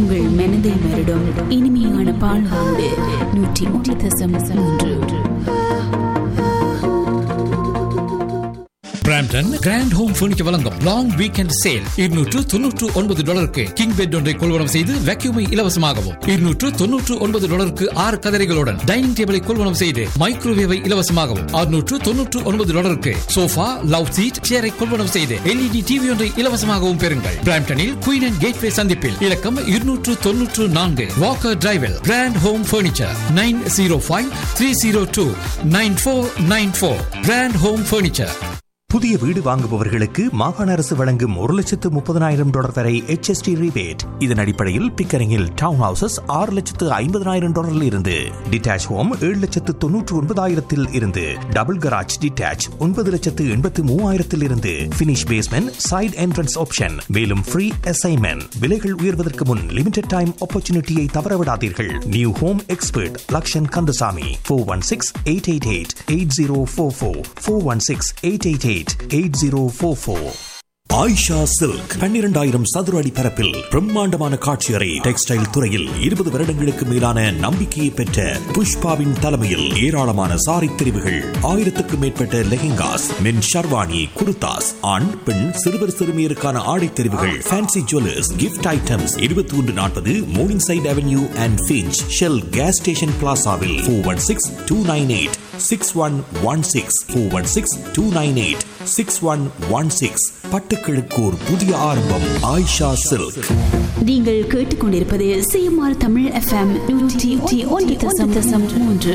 உங்கள் மனதை மருடும் இனிமையான பால்வோடு நூற்றி மூன்று தசம் மூன்று பிராம்டன் கிராண்ட் ஹோம் ஃபர்னிச்சர் வழங்கும் லாங் வீக்கெண்ட் சேல் இருநூற்று தொன்னூற்று ஒன்பது டாலருக்கு கிங் பெட் ஒன்றை கொள்வனம் செய்து வேக்யூமை இலவசமாகவும் இருநூற்று தொன்னூற்று ஒன்பது டாலருக்கு ஆறு கதரைகளுடன் டைனிங் டேபிளை கொள்வனம் செய்து மைக்ரோவேவை இலவசமாகவும் அறுநூற்று தொன்னூற்று ஒன்பது டாலருக்கு சோஃபா லவ் சீட் சேரை கொள்வனம் செய்து எல்இடி டிவி ஒன்றை இலவசமாகவும் பெறுங்கள் பிராம்டனில் குயின் அண்ட் கேட்வே சந்திப்பில் இலக்கம் இருநூற்று தொன்னூற்று நான்கு வாக்கர் டிரைவில் grand home furniture nine zero five three zero two nine four nine four grand home furniture புதிய வீடு வாங்குபவர்களுக்கு மாகாண அரசு வழங்கும் ஒரு லட்சத்து முப்பதனாயிரம் டாலர் வரை HST ரிபேட் இதன் அடிப்படையில் பிக்கரிங்கில் டவுன் ஹவுசஸ் ஆறு லட்சத்து ஐம்பதனாயிரம் டாலரில் இருந்து டிட்டாச் ஹோம் ஏழு லட்சத்து தொன்னூற்று ஒன்பதாயிரத்தில் இருந்து டபுள் கராஜ் டிட்டாச் ஒன்பது லட்சத்து எண்பத்து மூவாயிரத்தில் இருந்து finish basement side entrance option மேலும் ஃப்ரீ அசைன்மெண்ட் விலைகள் உயர்வதற்கு முன் லிமிடெட் டைம் ஆப்பர்ச்சுனிட்டியை தவறவிடாதீர்கள் new home expert Lakshan Kandasamy four one six eight eight eight eight zero four four four one six eight eight eight eight zero four four Ayesha silk பன்னிரண்டாயிரம் சதுர அடி பரப்பில் பிரம்மாண்டமான காட்சியறை டெக்ஸ்டைல் துறையில் இருபது வருடங்களுக்கு மேலான நம்பிக்கையை பெற்ற புஷ்பாவின் தலைமையில் ஏராளமான சாரி தெரிவுகள் ஆயிரத்துக்கும் மேற்பட்ட லெஹெங்காஸ் மென் ஷர்வானி குர்தாஸ் ஆண் பெண் சிறுவர் சிறுமியருக்கான ஆடை தெரிவுகள் ஃபேன்சி ஜுவல்லர்ஸ் கிஃப்ட் ஐட்டம்ஸ் இருபத்தி ஒன்று நாற்பது Morningside avenue and Finch Shell gas station பிளாசாவில் four one six two nine eight six one one six four one six two nine eight six one one six பட்டுக்கிழக்கு ஒரு புதிய ஆரம்பம் Ayesha silk நீங்கள் கேட்டுக்கொண்டிருப்பது சிஎம்ஆர் தமிழ் எஃப்எம் நூற்றி ஒன்று தசம் தசம் மூன்று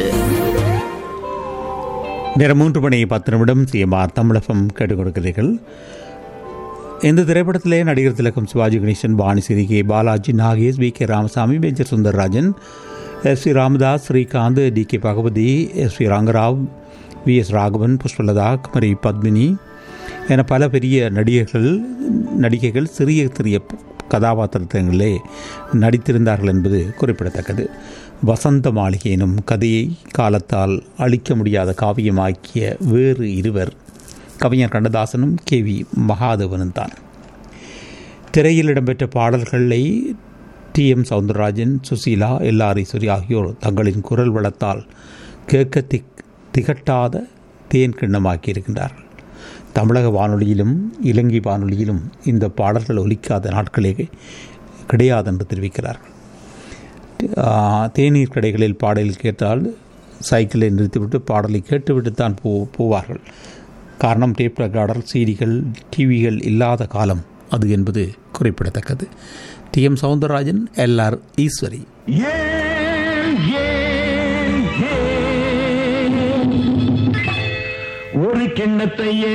நேரம் மூன்று மணி பத்து நிமிடம் சிஎம்ஆர் தமிழகம் கேட்டுக் கொடுக்கிறீர்கள் இந்த திரைப்படத்திலே நடிகர் திலகம் Sivaji Ganesan Vanisri K Balaji Nagesh V K Ramasamy Major Sundararajan S C Ramadas Srikanth T K Bhagavathi S V Rangarao V S Raghavan Pushpalatha Kumari Padmini என பல பெரிய நடிகர்கள் நடிகைகள் சிறிய சிறிய கதாபாத்திரங்களிலே நடித்திருந்தார்கள் என்பது குறிப்பிடத்தக்கது வசந்த மாளிகை எனும் கதையை காலத்தால் அழிக்க முடியாத காவியமாக்கிய வேறு இருவர் கவிஞர் கண்ணதாசனும் கே வி மகாதேவனும் தான் திரையில் இடம்பெற்ற பாடல்களை T M Soundararajan Susheela LR Eswari ஆகியோர் தங்களின் குரல் வளத்தால் கேட்க திக் திகட்டாத தேன் கிண்ணமாக்கியிருக்கின்றார்கள் தமிழக வானொலியிலும் இலங்கை வானொலியிலும் இந்த பாடல்கள் ஒலிக்காத நாட்களே கிடையாது என்று தெரிவிக்கிறார்கள் தேநீர் கடைகளில் பாடல் கேட்டால் சைக்கிளை நிறுத்திவிட்டு பாடலை கேட்டுவிட்டு தான் போ போவார்கள் காரணம் டேப் ரெக்கார்டர் சீடிகள் டிவிகள் இல்லாத காலம் அது என்பது குறிப்பிடத்தக்கது T M Soundararajan L R Eswari ஒரு கிண்ணத்தையே